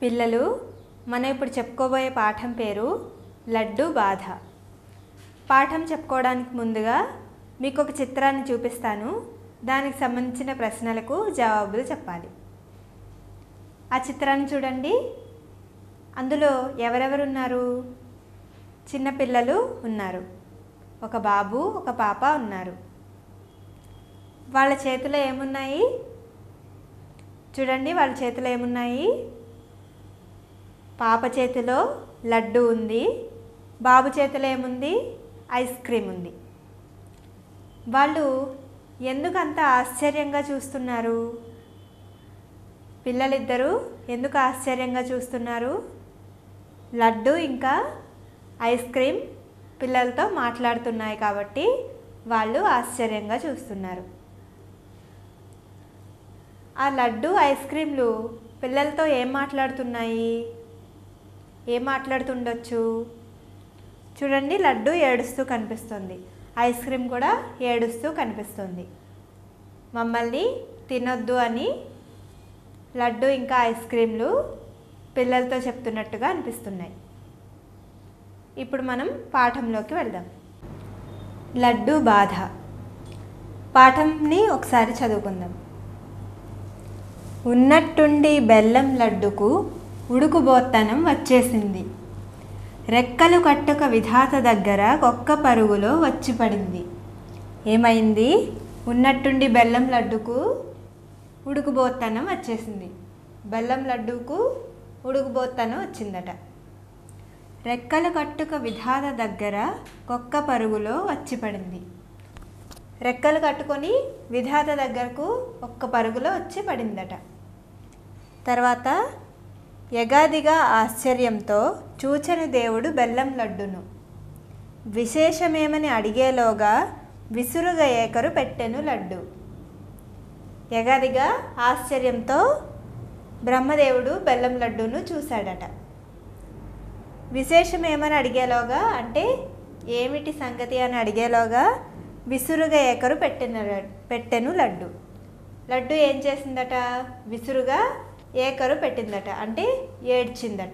పిల్లలు మనం ఇప్పుడు చెప్పుకోబోయే పాఠం పేరు లడ్డు బాధ పాఠం చెప్పుకోవడానికి ముందుగా మీకు ఒక చిత్రాన్ని చూపిస్తాను దానికి సంబంధించిన ప్రశ్నలకు జవాబులు చెప్పాలి ఆ చిత్రాన్ని చూడండి అందులో ఎవరెవరు ఉన్నారు చిన్నపిల్లలు ఉన్నారు ఒక బాబు ఒక పాప ఉన్నారు వాళ్ళ చేతిలో ఏమున్నాయి చూడండి వాళ్ళ చేతిలో ఏమున్నాయి పాప చేతిలో లడ్డు ఉంది బాబు చేతిలో ఏముంది ఐస్ క్రీమ్ ఉంది వాళ్ళు ఎందుకు అంత ఆశ్చర్యంగా చూస్తున్నారు పిల్లలిద్దరూ ఎందుకు ఆశ్చర్యంగా చూస్తున్నారు లడ్డు ఇంకా ఐస్ క్రీమ్ పిల్లలతో మాట్లాడుతున్నాయి కాబట్టి వాళ్ళు ఆశ్చర్యంగా చూస్తున్నారు ఆ లడ్డు ఐస్ క్రీమ్లు పిల్లలతో ఏం మాట్లాడుతున్నాయి ఏం మాట్లాడుతుండొచ్చు చూడండి లడ్డు ఏడుస్తూ కనిపిస్తుంది ఐస్ క్రీమ్ కూడా ఏడుస్తూ కనిపిస్తుంది మమ్మల్ని తినొద్దు అని లడ్డు ఇంకా ఐస్ క్రీమ్లు పిల్లలతో చెప్తున్నట్టుగా అనిపిస్తున్నాయి ఇప్పుడు మనం పాఠంలోకి వెళ్దాం లడ్డు బాధ పాఠంని ఒకసారి చదువుకుందాం ఉన్నట్టుండి బెల్లం లడ్డుకు ఉడుకుబోత్తనం వచ్చేసింది రెక్కలు కట్టుక విధాత దగ్గర ఒక్క పరుగులో వచ్చి పడింది ఏమైంది ఉన్నట్టుండి బెల్లం లడ్డుకు ఉడుకుబోత్తనం వచ్చేసింది బెల్లం లడ్డుకు ఉడుకుబోత్తనం వచ్చిందట రెక్కలు కట్టుక విధాత దగ్గర ఒక్క పరుగులో వచ్చి పడింది రెక్కలు కట్టుకొని విధాత దగ్గరకు ఒక్క పరుగులో వచ్చి పడిందట తర్వాత యగాదిగా ఆశ్చర్యంతో చూచని దేవుడు బెల్లం లడ్డును విశేషమేమని అడిగేలోగా విసురుగా ఏకరు పెట్టెను లడ్డు యగాదిగా ఆశ్చర్యంతో బ్రహ్మదేవుడు బెల్లం లడ్డును చూశాడట విశేషం ఏమని అడిగేలోగా అంటే ఏమిటి సంగతి అని అడిగేలోగా విసురుగా ఏకరు పెట్టిన పెట్టెను లడ్డు లడ్డు ఏం చేసిందట విసురుగా ఏకరు పెట్టిందట అంటే ఏడ్చిందట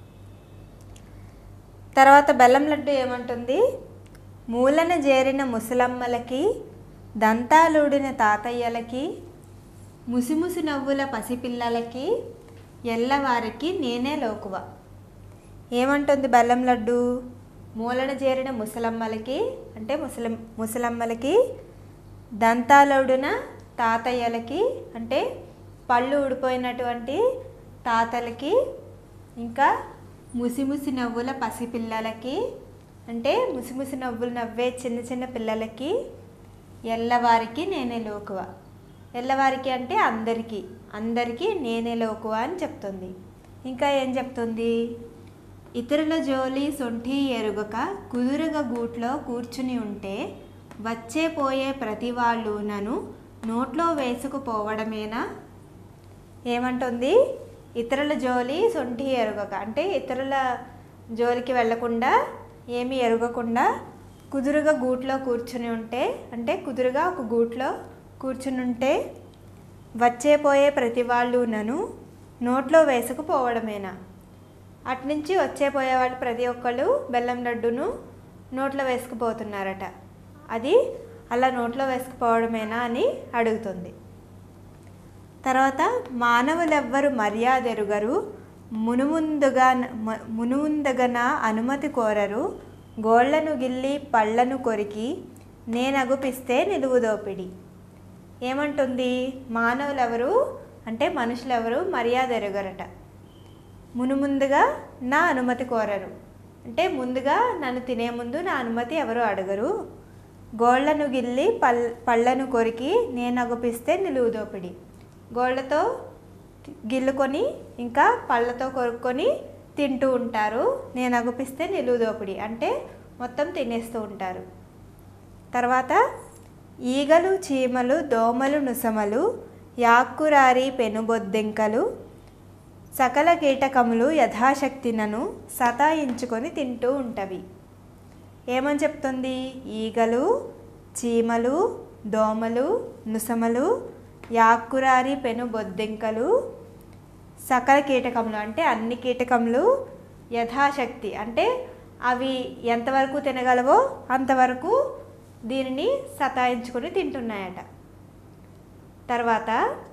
తర్వాత బెల్లం లడ్డు ఏమంటుంది మూలన చేరిన ముసలమ్మలకి దంతాలుడిన తాతయ్యలకి ముసిముసి నవ్వుల పసిపిల్లలకి ఎల్లవారికి నేనే లోకువ ఏమంటుంది బెల్లం లడ్డు మూలన చేరిన ముసలమ్మలకి అంటే ముసలం ముసలమ్మలకి దంతాలుడిన తాతయ్యలకి అంటే పళ్ళు ఊడిపోయినటువంటి తాతలకి ఇంకా ముసిముసి నవ్వుల పసిపిల్లలకి అంటే ముసిముసి నవ్వులు నవ్వే చిన్న చిన్న పిల్లలకి ఎల్లవారికి నేనే లోకువ ఎల్లవారికి అంటే అందరికీ అందరికీ నేనే లోకువ అని చెప్తుంది ఇంకా ఏం చెప్తుంది ఇతరుల జోలి సొంఠి ఎరుగక కుదురుగా గూట్లో కూర్చుని ఉంటే వచ్చే పోయే ప్రతి వాళ్ళు నన్ను నోట్లో వేసుకుపోవడమేనా ఏమంటుంది ఇతరుల జోలి సొంఠి ఎరుగక అంటే ఇతరుల జోలికి వెళ్లకుండా ఏమీ ఎరగకుండా కుదురుగా గూట్లో కూర్చుని ఉంటే అంటే కుదురుగా ఒక గూట్లో కూర్చుని ఉంటే వచ్చే పోయే ప్రతి వాళ్ళు నన్ను నోట్లో వేసుకుపోవడమేనా అట్నుంచి వచ్చే పోయేవాళ్ళు ప్రతి ఒక్కళ్ళు బెల్లం లడ్డును నోట్లో వేసుకుపోతున్నారట అది అలా నోట్లో వేసుకుపోవడమేనా అని అడుగుతుంది తర్వాత మానవులెవ్వరు మర్యాద ఎరుగరు మునుముందుగా మునుముందుగన అనుమతి కోరరు గోళ్లను గిల్లి పళ్ళను కొరికి నేనగుపిస్తే నిలువు దోపిడి ఏమంటుంది మానవులెవరు అంటే మనుషులెవరు మర్యాద ఎరుగరట మునుముందుగా నా అనుమతి కోరరు అంటే ముందుగా నన్ను తినే ముందు నా అనుమతి ఎవరు అడగరు గోళ్లను గిల్లి పల్ పళ్ళను కొరికి నేను అగుపిస్తే నిలువు దోపిడి గోళ్ళతో గిల్లుకొని ఇంకా పళ్ళతో కొరుక్కొని తింటూ ఉంటారు నేను అగుపిస్తే నిలువు దోపిడి అంటే మొత్తం తినేస్తూ ఉంటారు తర్వాత ఈగలు చీమలు దోమలు నుసమలు యాక్కురారి పెనుబొద్దింకలు సకల కీటకములు యథాశక్తినను సతాయించుకొని తింటూ ఉంటవి ఏమని చెప్తుంది ఈగలు చీమలు దోమలు నుసమలు యాక్కురారి పెను బొద్దింకలు సకల కీటకములు అంటే అన్ని కీటకములు యథాశక్తి అంటే అవి ఎంతవరకు తినగలవో అంతవరకు దీనిని సతాయించుకొని తింటున్నాయట తర్వాత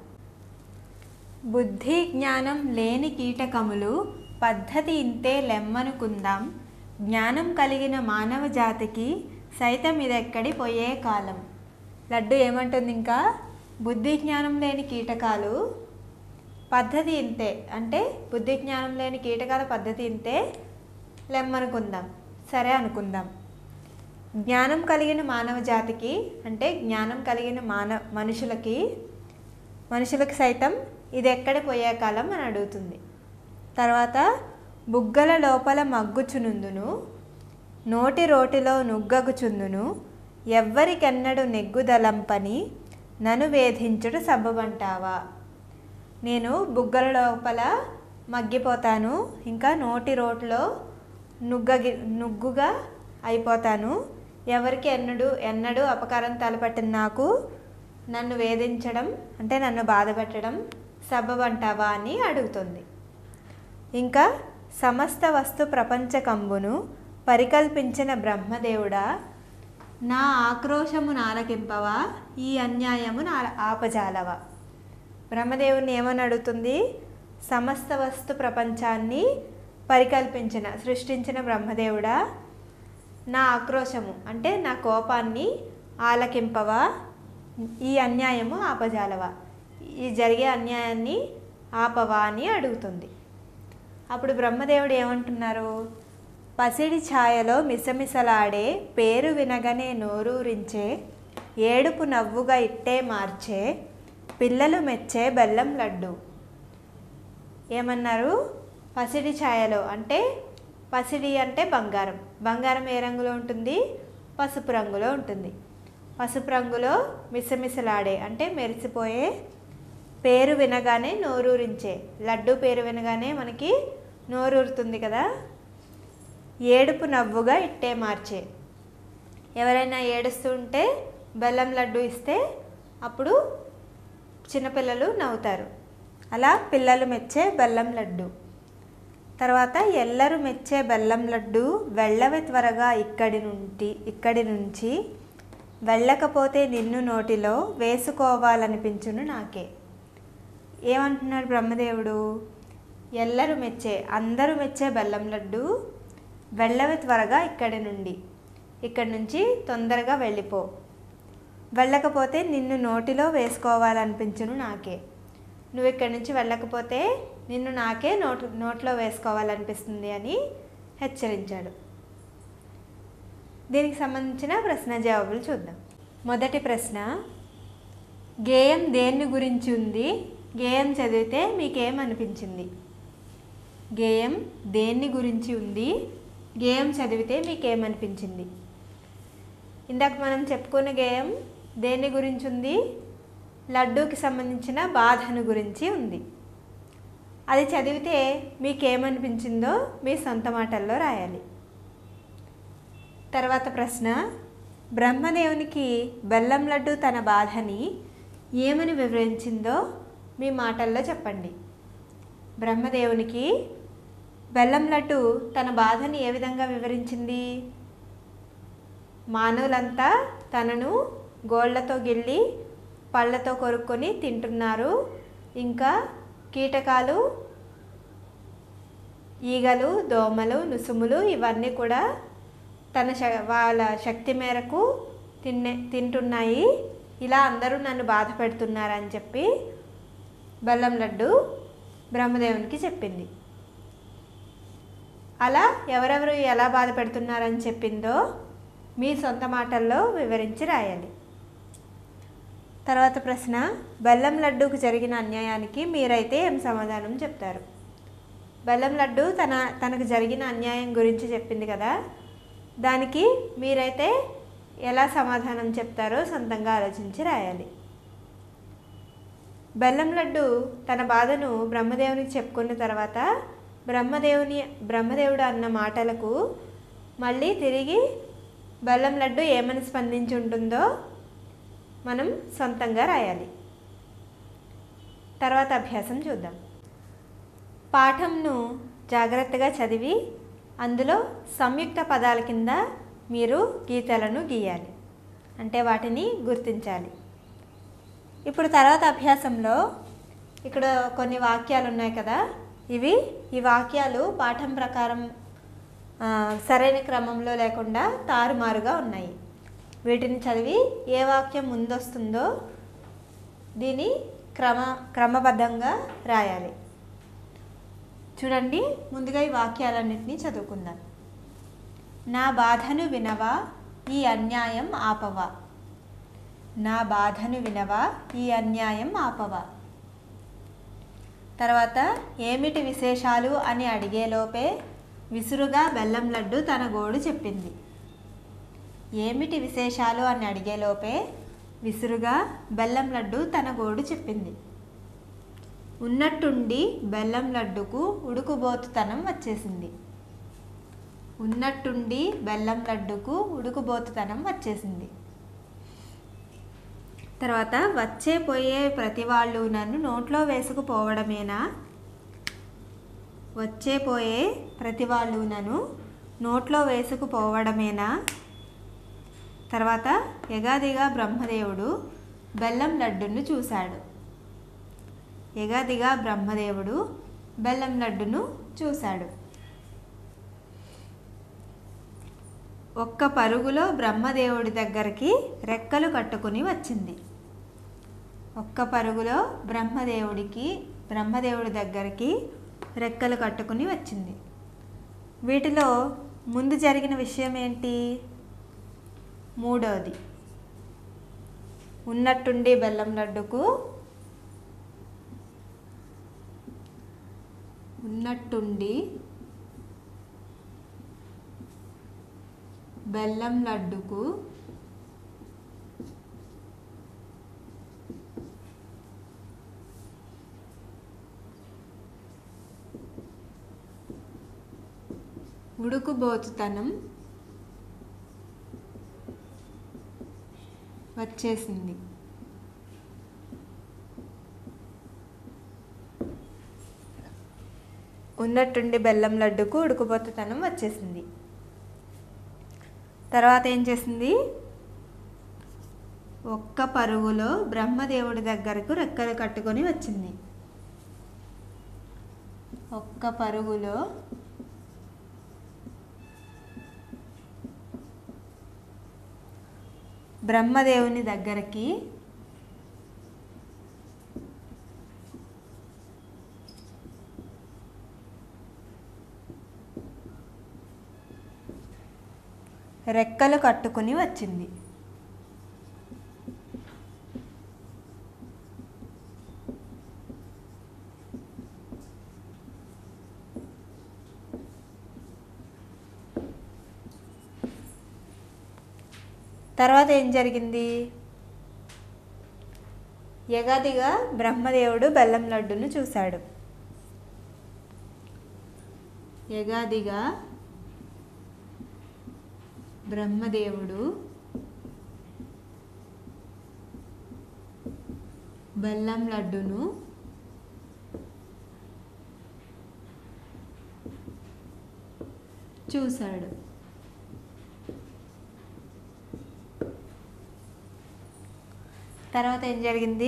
బుద్ధి జ్ఞానం లేని కీటకములు పద్ధతి ఇంతే లెమ్మనుకుందాం జ్ఞానం కలిగిన మానవ జాతికి సైతం ఇదెక్కడి పోయే కాలం లడ్డు ఏమంటుంది ఇంకా బుద్ధి జ్ఞానం లేని కీటకాలు పద్ధతి ఇంతే అంటే బుద్ధి జ్ఞానం లేని కీటకాల పద్ధతి ఇంతే లెమ్మనుకుందాం సరే అనుకుందాం జ్ఞానం కలిగిన మానవ జాతికి అంటే జ్ఞానం కలిగిన మానవ మనుషులకి మనుషులకు సైతం ఇది ఎక్కడ పోయే కాలం అని అడుగుతుంది తర్వాత బుగ్గల లోపల మగ్గుచునుందును నోటి రోటిలో నుగ్గగుచుందును ఎవ్వరికెన్నడు నెగ్గుదలంపని నన్ను వేధించుడు సబ్బబంటావా నేను బుగ్గల లోపల మగ్గిపోతాను ఇంకా నోటి రోట్లో నుగ్గగి నుగ్గుగా అయిపోతాను ఎవరికి ఎన్నడు ఎన్నడూ అపకారం తలపెట్టిన నాకు నన్ను వేధించడం అంటే నన్ను బాధ పెట్టడం సబ్బబంటావా అని అడుగుతుంది ఇంకా సమస్త వస్తు ప్రపంచకంబును పరికల్పించిన బ్రహ్మదేవుడా నా ఆక్రోశము నాలకింపవా ఈ అన్యాయము నా ఆపజాలవా బ్రహ్మదేవుని ఏమని అడుగుతుంది సమస్త వస్తు ప్రపంచాన్ని పరికల్పించిన సృష్టించిన బ్రహ్మదేవుడా నా ఆక్రోశము అంటే నా కోపాన్ని ఆలకింపవా ఈ అన్యాయము ఆపజాలవా ఈ జరిగే అన్యాయాన్ని ఆపవా అని అడుగుతుంది అప్పుడు బ్రహ్మదేవుడు ఏమంటున్నారు పసిడి ఛాయలో మిసమిసలాడే పేరు వినగనే నోరూరించే ఏడుపు నవ్వుగా ఇట్టే మార్చే పిల్లలు మెచ్చే బెల్లం లడ్డు ఏమన్నారు పసిడి ఛాయలో అంటే పసిడి అంటే బంగారం బంగారం ఏ రంగులో ఉంటుంది పసుపు రంగులో ఉంటుంది పసుపు రంగులో మిసమిసలాడే అంటే మెరిసిపోయే పేరు వినగానే నోరూరించే లడ్డు పేరు వినగానే మనకి నోరూరుతుంది కదా ఏడుపు నవ్వుగా ఇట్టే మార్చే ఎవరైనా ఏడుస్తూ ఉంటే బెల్లం లడ్డు ఇస్తే అప్పుడు చిన్నపిల్లలు నవ్వుతారు అలా పిల్లలు మెచ్చే బెల్లం లడ్డు తర్వాత ఎల్లరు మెచ్చే బెల్లం లడ్డు వెళ్ళవి త్వరగా ఇక్కడి నుండి ఇక్కడి నుంచి వెళ్ళకపోతే నిన్ను నోటిలో వేసుకోవాలనిపించును నాకే ఏమంటున్నాడు బ్రహ్మదేవుడు ఎల్లరు మెచ్చే అందరూ మెచ్చే బెల్లం లడ్డు వెళ్ళవి త్వరగా ఇక్కడి నుండి ఇక్కడి నుంచి తొందరగా వెళ్ళిపో వెళ్ళకపోతే నిన్ను నోటిలో వేసుకోవాలనిపించును నాకే నువ్వు ఇక్కడి నుంచి వెళ్ళకపోతే నిన్ను నాకే నోటు నోట్లో వేసుకోవాలనిపిస్తుంది అని హెచ్చరించాడు దీనికి సంబంధించిన ప్రశ్న జవాబులు చూద్దాం మొదటి ప్రశ్న గేయం దేన్ని గురించి ఉంది గేయం చదివితే మీకేమనిపించింది గేయం దేన్ని గురించి ఉంది గేయం చదివితే మీకేమనిపించింది ఇందాక మనం చెప్పుకున్న గేయం దేని గురించి ఉంది లడ్డూకి సంబంధించిన బాధను గురించి ఉంది అది చదివితే మీకేమనిపించిందో మీ సొంత మాటల్లో రాయాలి తర్వాత ప్రశ్న బ్రహ్మదేవునికి బెల్లం లడ్డు తన బాధని ఏమని వివరించిందో మీ మాటల్లో చెప్పండి బ్రహ్మదేవునికి బెల్లం లడ్డు తన బాధని ఏ విధంగా వివరించింది మానవులంతా తనను గోళ్లతో గిల్లి పళ్ళతో కొరుక్కొని తింటున్నారు ఇంకా కీటకాలు ఈగలు దోమలు నుసుములు ఇవన్నీ కూడా తన శ వాళ్ళ శక్తి మేరకు తిన్నే తింటున్నాయి ఇలా అందరూ నన్ను బాధ పెడుతున్నారని చెప్పి బెల్లం లడ్డు బ్రహ్మదేవునికి చెప్పింది అలా ఎవరెవరు ఎలా బాధ పెడుతున్నారని చెప్పిందో మీ సొంత మాటల్లో వివరించి రాయాలి తర్వాత ప్రశ్న బెల్లం లడ్డూకు జరిగిన అన్యాయానికి మీరైతే ఏం సమాధానం చెప్తారు బెల్లం లడ్డు తన తనకు జరిగిన అన్యాయం గురించి చెప్పింది కదా దానికి మీరైతే ఎలా సమాధానం చెప్తారో సొంతంగా ఆలోచించి రాయాలి బెల్లం లడ్డు తన బాధను బ్రహ్మదేవునికి చెప్పుకున్న తర్వాత బ్రహ్మదేవుని బ్రహ్మదేవుడు అన్న మాటలకు మళ్ళీ తిరిగి బెల్లం లడ్డు ఏమని స్పందించి ఉంటుందో మనం సొంతంగా రాయాలి తర్వాత అభ్యాసం చూద్దాం పాఠంను జాగ్రత్తగా చదివి అందులో సంయుక్త పదాల కింద మీరు గీతలను గీయాలి అంటే వాటిని గుర్తించాలి ఇప్పుడు తర్వాత అభ్యాసంలో ఇక్కడ కొన్ని వాక్యాలు ఉన్నాయి కదా ఇవి ఈ వాక్యాలు పాఠం ప్రకారం ఆ, సరైన క్రమంలో లేకుండా తారుమారుగా ఉన్నాయి వీటిని చదివి ఏ వాక్యం ముందొస్తుందో దీని క్రమ క్రమబద్ధంగా రాయాలి చూడండి ముందుగా ఈ వాక్యాలన్నింటినీ చదువుకుందాం నా బాధను వినవా ఈ అన్యాయం ఆపవా నా బాధను వినవా ఈ అన్యాయం ఆపవా తర్వాత ఏమిటి విశేషాలు అని అడిగేలోపే విసురుగా బెల్లం లడ్డు తన గోడు చెప్పింది ఏమిటి విశేషాలు అని అడిగేలోపే విసురుగా బెల్లం లడ్డు తన గోడు చెప్పింది ఉన్నట్టుండి బెల్లం లడ్డుకు ఉడుకుబోతుతనం వచ్చేసింది ఉన్నట్టుండి బెల్లం లడ్డుకు ఉడుకుబోతుతనం వచ్చేసింది తర్వాత వచ్చే పోయే ప్రతి వాళ్ళు నన్ను నోట్లో వేసుకుపోవడమేనా వచ్చే పోయే ప్రతి వాళ్ళు నన్ను నోట్లో వేసుకుపోవడమేనా తర్వాత ఎగాదిగా బ్రహ్మదేవుడు బెల్లం లడ్డును చూశాడు ఎగాదిగా బ్రహ్మదేవుడు బెల్లం లడ్డును చూశాడు ఒక్క పరుగులో బ్రహ్మదేవుడి దగ్గరికి రెక్కలు కట్టుకుని వచ్చింది ఒక్క పరుగులో బ్రహ్మదేవుడికి బ్రహ్మదేవుడి దగ్గరికి రెక్కలు కట్టుకుని వచ్చింది వీటిలో ముందు జరిగిన విషయం ఏంటి మూడవది ఉన్నట్టుండి బెల్లం లడ్డుకు ఉన్నట్టుండి బెల్లం లడ్డుకు ఉడుకుబోతుతనం వచ్చేసింది ఉన్నట్టుండి బెల్లం లడ్డుకు ఉడుకుబోతుతనం వచ్చేసింది తర్వాత ఏం చేసింది ఒక్క పరుగులో బ్రహ్మదేవుడి దగ్గరకు రెక్కలు కట్టుకొని వచ్చింది ఒక్క పరుగులో బ్రహ్మదేవుని దగ్గరికి రెక్కలు కట్టుకుని వచ్చింది తర్వాత ఏం జరిగింది యగాదిగా బ్రహ్మదేవుడు బెల్లం లడ్డును చూశాడు యగాదిగా బ్రహ్మదేవుడు బెల్లం లడ్డును చూశాడు తర్వాత ఏం జరిగింది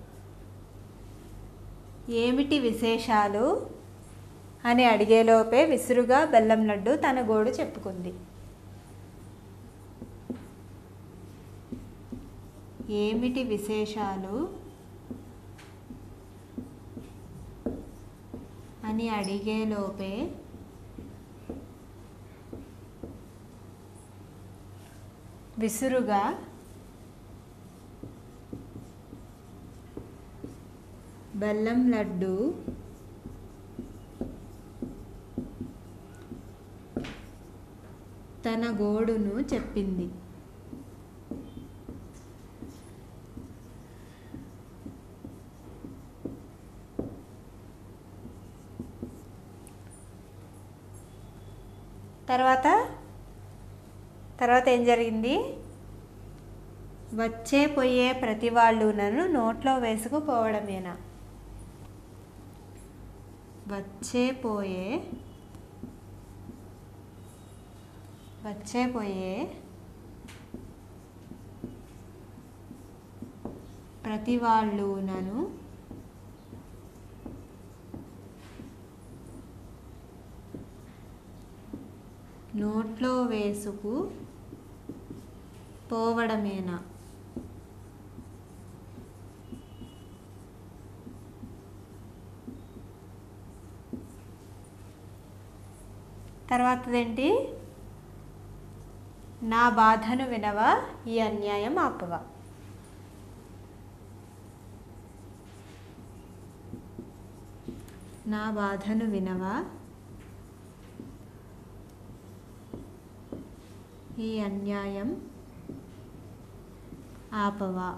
ఏమిటి విశేషాలు అని అడిగేలోపే విసురుగా బెల్లం లడ్డు తన గోడు చెప్పుకుంది ఏమిటి విశేషాలు అని అడిగేలోపే విసురుగా బెల్లం లడ్డు తన గోడును చెప్పింది తర్వాత తర్వాత ఏం జరిగింది వచ్చే పోయే ప్రతి వాళ్ళు నన్ను నోట్లో వేసుకుపోవడమేనా వచ్చే పోయే వచ్చే పోయే ప్రతి వాళ్ళు నన్ను నోట్లో వేసుకు పోవడమేనా తర్వాతదేంటి నా బాధను వినవా ఈ అన్యాయం ఆపవా నా బాధను వినవా ఈ అన్యాయం ఆపవా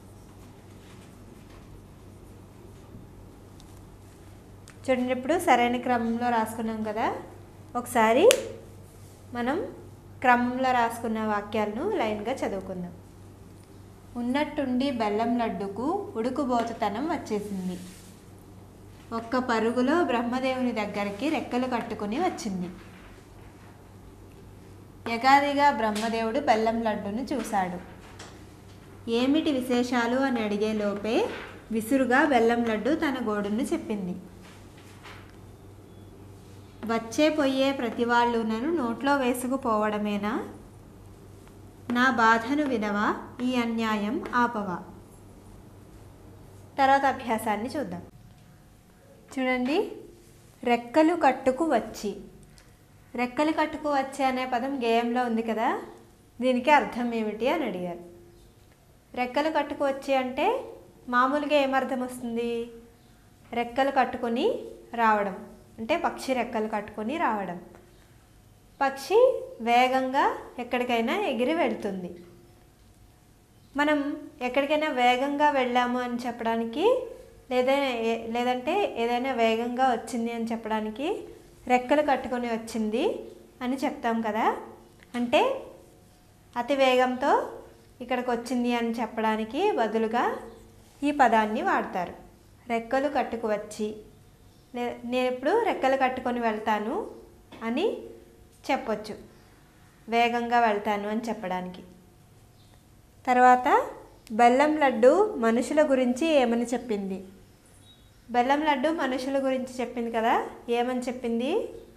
చూడండి ఇప్పుడు సరైన క్రమంలో రాసుకున్నాం కదా ఒకసారి మనం క్రమంలో రాసుకున్న వాక్యాలను లైన్గా చదువుకుందాం ఉన్నట్టుండి బెల్లం లడ్డుకు ఉడుకుబోతుతనం వచ్చేసింది ఒక్క పరుగులో బ్రహ్మదేవుని దగ్గరికి రెక్కలు కట్టుకుని వచ్చింది యగాదిగా బ్రహ్మదేవుడు బెల్లం లడ్డును చూశాడు ఏమిటి విశేషాలు అని అడిగే లోపే విసురుగా బెల్లం లడ్డు తన గోడును చెప్పింది వచ్చే పొయ్యే ప్రతి వాళ్ళు నన్ను నోట్లో వేసుకుపోవడమేనా నా బాధను వినవా ఈ అన్యాయం ఆపవా తర్వాత అభ్యాసాన్ని చూద్దాం చూడండి రెక్కలు కట్టుకు వచ్చి రెక్కలు కట్టుకు వచ్చి అనే పదం గేయంలో ఉంది కదా దీనికి అర్థం ఏమిటి అని అడిగారు రెక్కలు కట్టుకు వచ్చి అంటే మామూలుగా ఏమర్థం వస్తుంది రెక్కలు కట్టుకొని రావడం అంటే పక్షి రెక్కలు కట్టుకొని రావడం పక్షి వేగంగా ఎక్కడికైనా ఎగిరి వెళ్తుంది మనం ఎక్కడికైనా వేగంగా వెళ్ళాము అని చెప్పడానికి లేదా ఏ- లేదంటే ఏదైనా వేగంగా వచ్చింది అని చెప్పడానికి రెక్కలు కట్టుకొని వచ్చింది అని చెప్తాం కదా అంటే అతి వేగంతో ఇక్కడికి వచ్చింది అని చెప్పడానికి బదులుగా ఈ పదాన్ని వాడతారు రెక్కలు కట్టుకు వచ్చి నే- నేను ఇప్పుడు రెక్కలు కట్టుకొని వెళ్తాను అని చెప్పొచ్చు వేగంగా వెళ్తాను అని చెప్పడానికి తర్వాత బెల్లం లడ్డు మనుషుల గురించి ఏమని చెప్పింది బెల్లం లడ్డు మనుషుల గురించి చెప్పింది కదా ఏమని చెప్పింది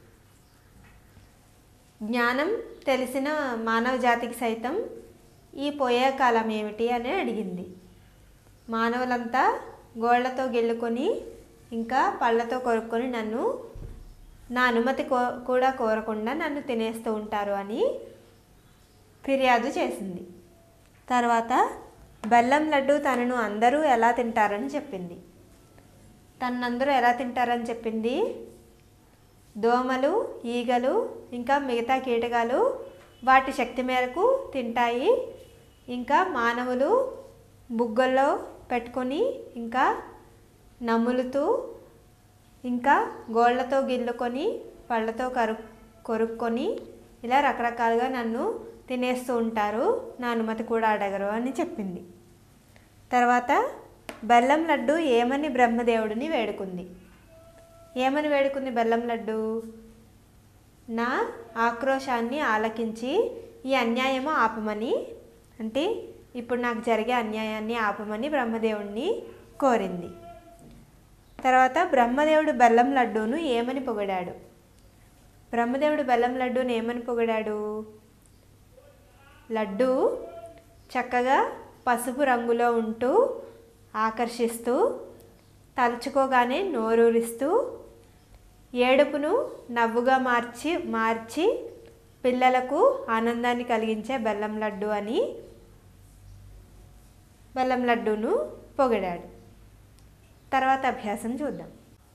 జ్ఞానం తెలిసిన మానవ జాతికి సైతం ఈ పోయే కాలం ఏమిటి అని అడిగింది మానవులంతా గోళ్లతో గిల్లుకొని ఇంకా పళ్ళతో కొరుక్కొని నన్ను నా అనుమతి కో కూడా కోరకుండా నన్ను తినేస్తూ ఉంటారు అని ఫిర్యాదు చేసింది తర్వాత బెల్లం లడ్డు తనను అందరూ ఎలా తింటారని చెప్పింది తనందరూ ఎలా తింటారని చెప్పింది దోమలు ఈగలు ఇంకా మిగతా కీటకాలు వాటి శక్తి మేరకు తింటాయి ఇంకా మానవులు బుగ్గల్లో పెట్టుకొని ఇంకా నములుతూ ఇంకా గోళ్లతో గిల్లుకొని పళ్ళతో కరు కొరుక్కొని ఇలా రకరకాలుగా నన్ను తినేస్తూ ఉంటారు నా అనుమతి కూడా అడగరు అని చెప్పింది తర్వాత బెల్లం లడ్డు ఏమని బ్రహ్మదేవుడిని వేడుకుంది ఏమని వేడుకుంది బెల్లం లడ్డు నా ఆక్రోశాన్ని ఆలకించి ఈ అన్యాయము ఆపమని అంటే ఇప్పుడు నాకు జరిగే అన్యాయాన్ని ఆపమని బ్రహ్మదేవుడిని కోరింది తర్వాత బ్రహ్మదేవుడు బెల్లం లడ్డూను ఏమని పొగిడాడు బ్రహ్మదేవుడు బెల్లం లడ్డూను ఏమని పొగిడాడు లడ్డు చక్కగా పసుపు రంగులో ఉంటూ ఆకర్షిస్తూ తలుచుకోగానే నోరూరిస్తూ ఏడుపును నవ్వుగా మార్చి మార్చి పిల్లలకు ఆనందాన్ని కలిగించే బెల్లం లడ్డు అని బెల్లం లడ్డూను పొగిడాడు తర్వాత అభ్యాసం చూద్దాం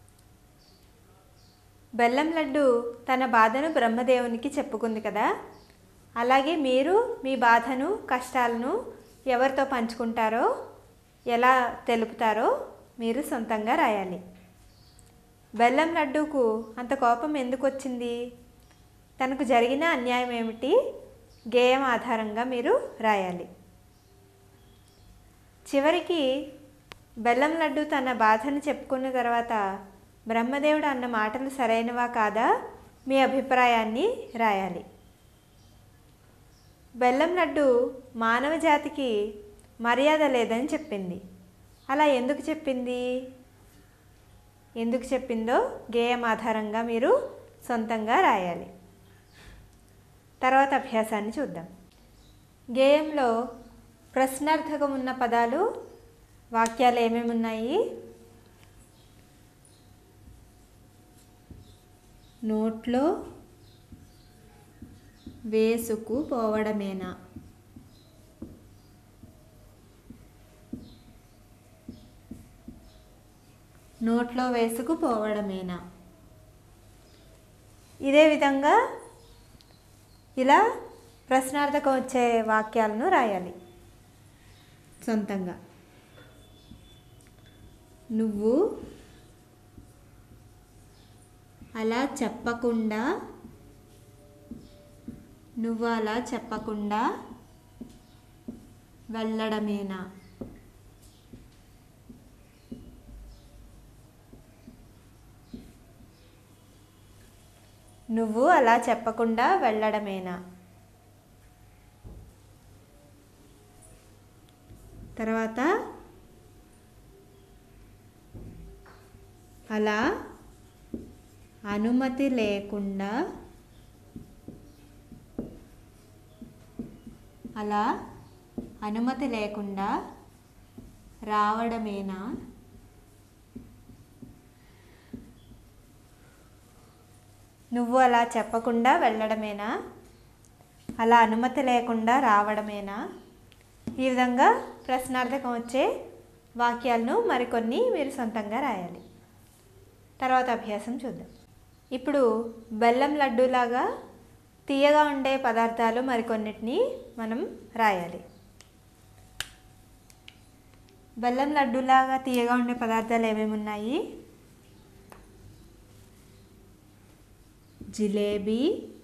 బెల్లం లడ్డు తన బాధను బ్రహ్మదేవునికి చెప్పుకుంది కదా అలాగే మీరు మీ బాధను కష్టాలను ఎవరితో పంచుకుంటారో ఎలా తెలుపుతారో మీరు సొంతంగా రాయాలి బెల్లం లడ్డూకు అంత కోపం ఎందుకు వచ్చింది తనకు జరిగిన అన్యాయం ఏమిటి గేయం ఆధారంగా మీరు రాయాలి చివరికి బెల్లం లడ్డు తన బాధను చెప్పుకున్న తర్వాత బ్రహ్మదేవుడు అన్న మాటలు సరైనవా కాదా మీ అభిప్రాయాన్ని రాయాలి బెల్లం లడ్డు మానవ జాతికి మర్యాద లేదని చెప్పింది అలా ఎందుకు చెప్పింది ఎందుకు చెప్పిందో గేయం ఆధారంగా మీరు సొంతంగా రాయాలి తర్వాత అభ్యాసాన్ని చూద్దాం గేయంలో ప్రశ్నార్థకం ఉన్న పదాలు వాక్యాలు ఏమేమి ఉన్నాయి నోట్లో వేసుకుపోవడమేనా నోట్లో వేసుకుపోవడమేనా ఇదే విధంగా ఇలా ప్రశ్నార్థకం వచ్చే వాక్యాలను రాయాలి సొంతంగా నువ్వు అలా చెప్పకుండా నువ్వు అలా చెప్పకుండా వెళ్ళడమేనా నువ్వు అలా చెప్పకుండా వెళ్ళడమేనా తర్వాత అలా అనుమతి లేకుండా అలా అనుమతి లేకుండా రావడమేనా నువ్వు అలా చెప్పకుండా వెళ్ళడమేనా అలా అనుమతి లేకుండా రావడమేనా ఈ విధంగా ప్రశ్నార్థకం వచ్చే వాక్యాలను మరికొన్ని మీరు సొంతంగా రాయాలి తర్వాత అభ్యాసం చూద్దాం ఇప్పుడు బెల్లం లడ్డూలాగా తీయగా ఉండే పదార్థాలు మరికొన్నిటిని మనం రాయాలి బెల్లం లడ్డూలాగా తీయగా ఉండే పదార్థాలు ఏమేమి ఉన్నాయి జిలేబీ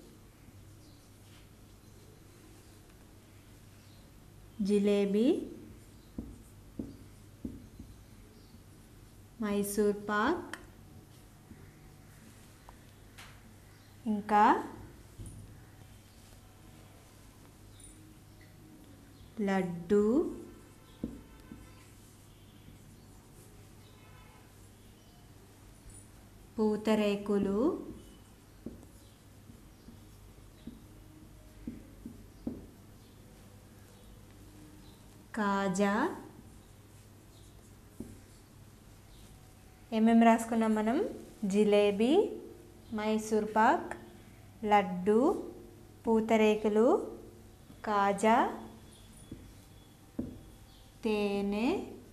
జిలేబీ మైసూర్ పాక్ ఇంకా లడ్డు పూతరేకులు కాజా ఏమేమి రాసుకున్నాం మనం జిలేబీ మైసూర్ పాక్ లడ్డు పూతరేకులు కాజా తేనె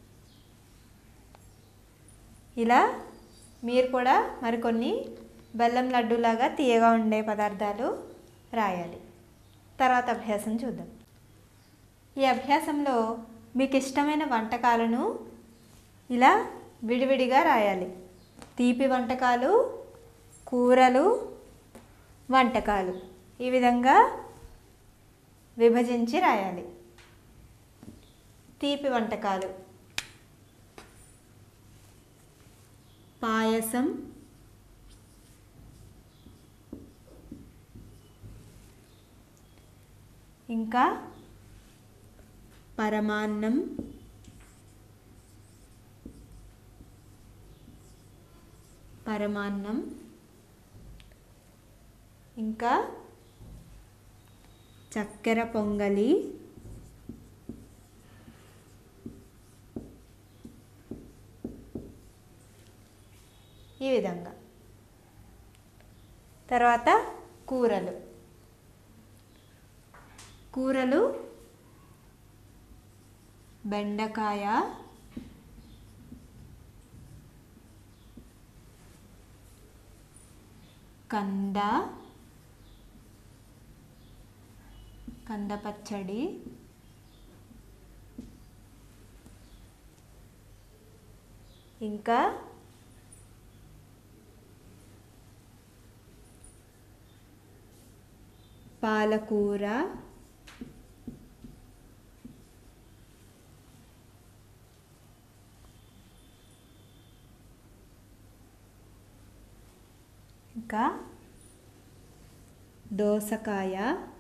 ఇలా మీరు కూడా మరికొన్ని బెల్లం లడ్డూలాగా తీయగా ఉండే పదార్థాలు రాయాలి తర్వాత అభ్యాసం చూద్దాం ఈ అభ్యాసంలో మీకు ఇష్టమైన వంటకాలను ఇలా విడివిడిగా రాయాలి తీపి వంటకాలు కూరలు వంటకాలు ఈ విధంగా విభజించి రాయాలి తీపి వంటకాలు పాయసం ఇంకా పరమాన్నం పరమాన్నం ఇంకా చక్కెర పొంగలి ఈ విధంగా తర్వాత కూరలు కూరలు బెండకాయ కంద కంద పచ్చడి ఇంకా పాలకూర ఇంకా దోసకాయ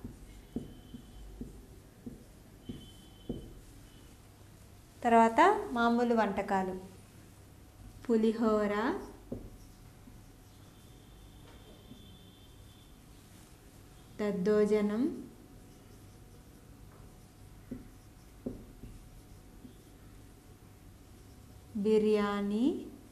తర్వాత మామూలు వంటకాలు పులిహోర దద్దోజనం బిర్యానీ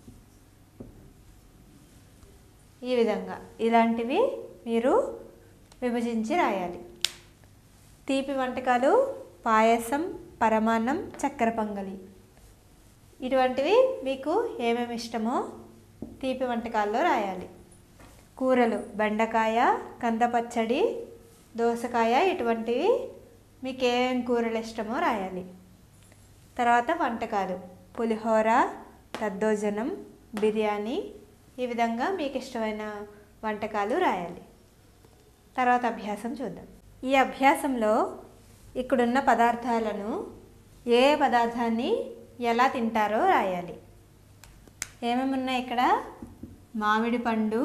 ఈ విధంగా ఇలాంటివి మీరు విభజించి రాయాలి తీపి వంటకాలు పాయసం పరమాన్నం చక్కెర పొంగలి ఇటువంటివి మీకు ఏమేమి ఇష్టమో తీపి వంటకాల్లో రాయాలి కూరలు బెండకాయ కంద పచ్చడి దోసకాయ ఇటువంటివి మీకు ఏమేమి కూరలు ఇష్టమో రాయాలి తర్వాత వంటకాలు పులిహోర దద్దోజనం బిర్యానీ ఈ విధంగా మీకు ఇష్టమైన వంటకాలు రాయాలి తర్వాత అభ్యాసం చూద్దాం ఈ అభ్యాసంలో ఇక్కడున్న పదార్థాలను ఏ ఏ పదార్థాన్ని ఎలా తింటారో రాయాలి ఏమేమి ఉన్నాయి ఇక్కడ మామిడి పండు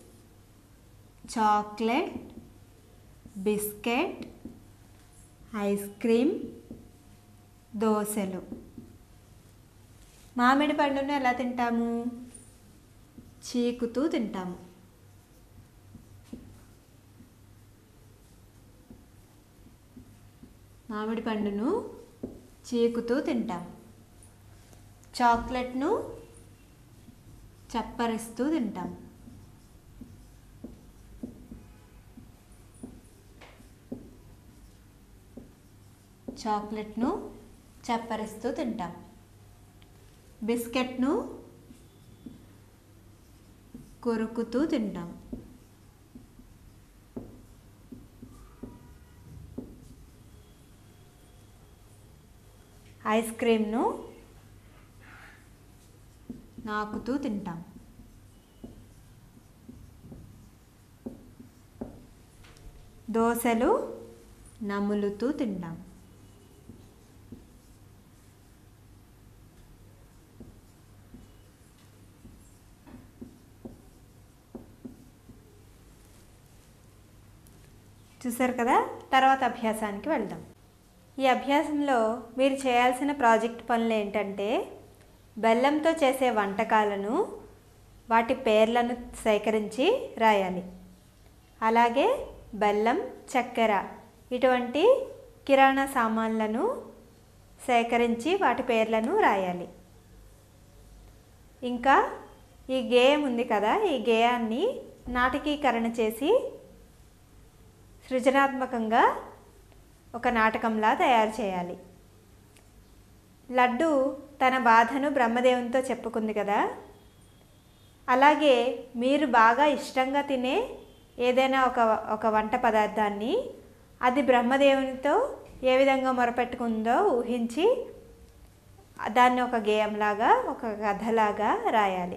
చాక్లెట్ బిస్కెట్ ఐస్ క్రీమ్ దోశలు మామిడి పండును ఎలా తింటాము చీకుతూ తింటాము మామిడి పండును చీకుతూ తింటాం చాక్లెట్ను చప్పరిస్తూ తింటాం చాక్లెట్ను చప్పరిస్తూ తింటాం బిస్కెట్ను కొరుకుతూ తింటాం ఐస్ క్రీమ్ను నాకుతూ తింటాం దోశలు నములుతూ తింటాం చూసారు కదా తర్వాత అభ్యాసానికి వెళ్దాం ఈ అభ్యాసంలో మీరు చేయాల్సిన ప్రాజెక్ట్ పనులు ఏంటంటే బెల్లంతో చేసే వంటకాలను వాటి పేర్లను సేకరించి రాయాలి అలాగే బెల్లం చక్కెర ఇటువంటి కిరాణా సామాన్లను సేకరించి వాటి పేర్లను రాయాలి ఇంకా ఈ గేయం ఉంది కదా ఈ గేయాన్ని నాటకీకరణ చేసి సృజనాత్మకంగా ఒక నాటకంలా తయారు చేయాలి లడ్డు తన బాధను బ్రహ్మదేవునితో చెప్పుకుంది కదా అలాగే మీరు బాగా ఇష్టంగా తినే ఏదైనా ఒక ఒక వంట పదార్థాన్ని అది బ్రహ్మదేవునితో ఏ విధంగా మొరపెట్టుకుందో ఊహించి దాన్ని ఒక గేయంలాగా ఒక కథలాగా రాయాలి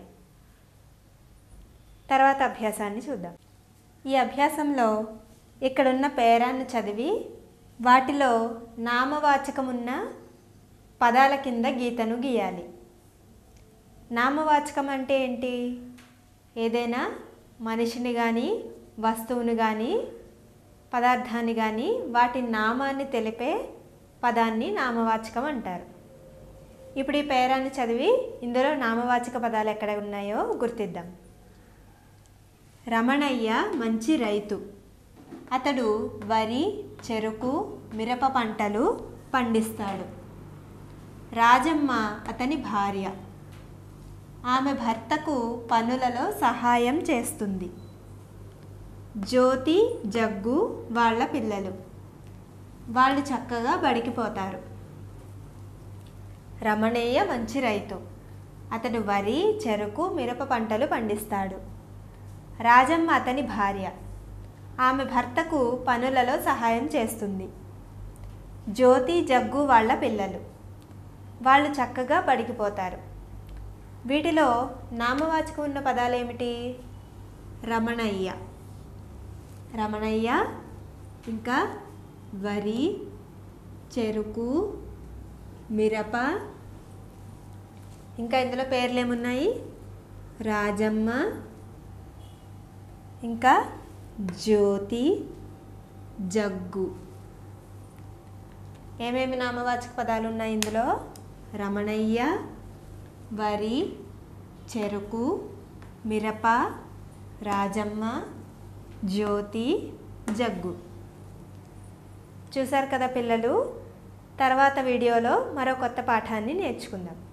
తర్వాత అభ్యాసాన్ని చూద్దాం ఈ అభ్యాసంలో ఇక్కడున్న పేరాన్ని చదివి వాటిలో నామవాచకం ఉన్న పదాల కింద గీతను గీయాలి నామవాచకం అంటే ఏంటి ఏదైనా మనిషిని కానీ వస్తువుని కానీ పదార్థాన్ని కానీ వాటి నామాన్ని తెలిపే పదాన్ని నామవాచకం అంటారు ఇప్పుడు ఈ పేరాన్ని చదివి ఇందులో నామవాచక పదాలు ఎక్కడ ఉన్నాయో గుర్తిద్దాం రమణయ్య మంచి రైతు అతడు వరి చెరుకు మిరప పంటలు పండిస్తాడు రాజమ్మ అతని భార్య ఆమె భర్తకు పనులలో సహాయం చేస్తుంది జ్యోతి జగ్గు వాళ్ళ పిల్లలు వాళ్ళు చక్కగా బడికిపోతారు రమణయ్య మంచి రైతు అతడు వరి చెరుకు మిరప పంటలు పండిస్తాడు రాజమ్మ అతని భార్య ఆమె భర్తకు పనులలో సహాయం చేస్తుంది జ్యోతి జగ్గు వాళ్ళ పిల్లలు వాళ్ళు చక్కగా బడికిపోతారు వీటిలో నామవాచకం ఉన్న పదాలు ఏమిటి రమణయ్య రమణయ్య ఇంకా వరి చెరుకు మిరప ఇంకా ఇందులో పేర్లు ఏమున్నాయి రాజమ్మ ఇంకా జ్యోతి జగ్గు ఏమేమి నామవాచక పదాలు ఉన్నాయి ఇందులో రమణయ్య వరి చెరుకు మిరప రాజమ్మ జ్యోతి జగ్గు చూశారు కదా పిల్లలు తర్వాత వీడియోలో మరో కొత్త పాఠాన్ని నేర్చుకుందాం